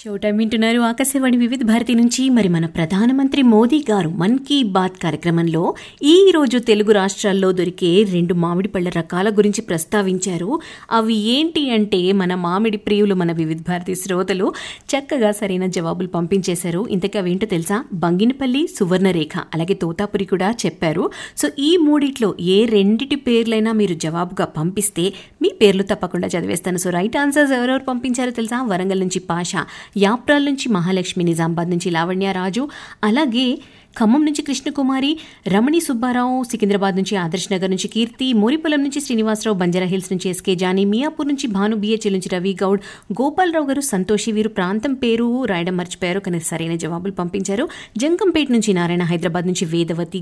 show time వింటున్నారు ఆకాశవాణి వివిధ భారతి నుంచి మరి మన ప్రధానమంత్రి మోదీ గారు మన్ కీ బాత్ కార్యక్రమంలో ఈ రోజు తెలుగు రాష్ట్రాల్లో దొరికే రెండు మామిడి పళ్ళ రకాల గురించి ప్రస్తావించారు అవి ఏంటి అంటే మన మామిడి ప్రియులు మన వివిధ భారతి శ్రోతలు చక్కగా సరైన జవాబులు పంపించేశారు ఇంతకీ అవేంటో తెలుసా బంగినపల్లి సువర్ణరేఖ అలాగే తోతాపురి కూడా చెప్పారు సో ఈ మూడిట్లో ఏ రెండిటి పేర్లైనా మీరు జవాబుగా పంపిస్తే మీ పేర్లు తప్పకుండా చదివేస్తాను సో రైట్ ఆన్సర్స్ ఎవరెవరు పంపించారో తెలుసా వరంగల్ నుంచి పాషా యాప్రాల్ నుంచి మహాలక్ష్మి నిజామాబాద్ నుంచి లావణ్య రాజు అలాగే ఖమ్మం నుంచి కృష్ణకుమారి రమణి సుబ్బారావు సికింద్రాబాద్ నుంచి ఆదర్శ్ నగర్ నుంచి కీర్తి మోరిపొలం నుంచి శ్రీనివాసరావు బంజారా హిల్స్ నుంచి ఎస్కే జానీ మియాపూర్ నుంచి భాను బిహెచ్ఎల్ నుంచి రవి గౌడ్ గోపాలరావు గారు సంతోషి వీరు ప్రాంతం పేరు రాయడం మర్చిపోయారు కానీ సరైన జవాబులు పంపించారు జంకంపేట నుంచి నారాయణ హైదరాబాద్ నుంచి వేదవతి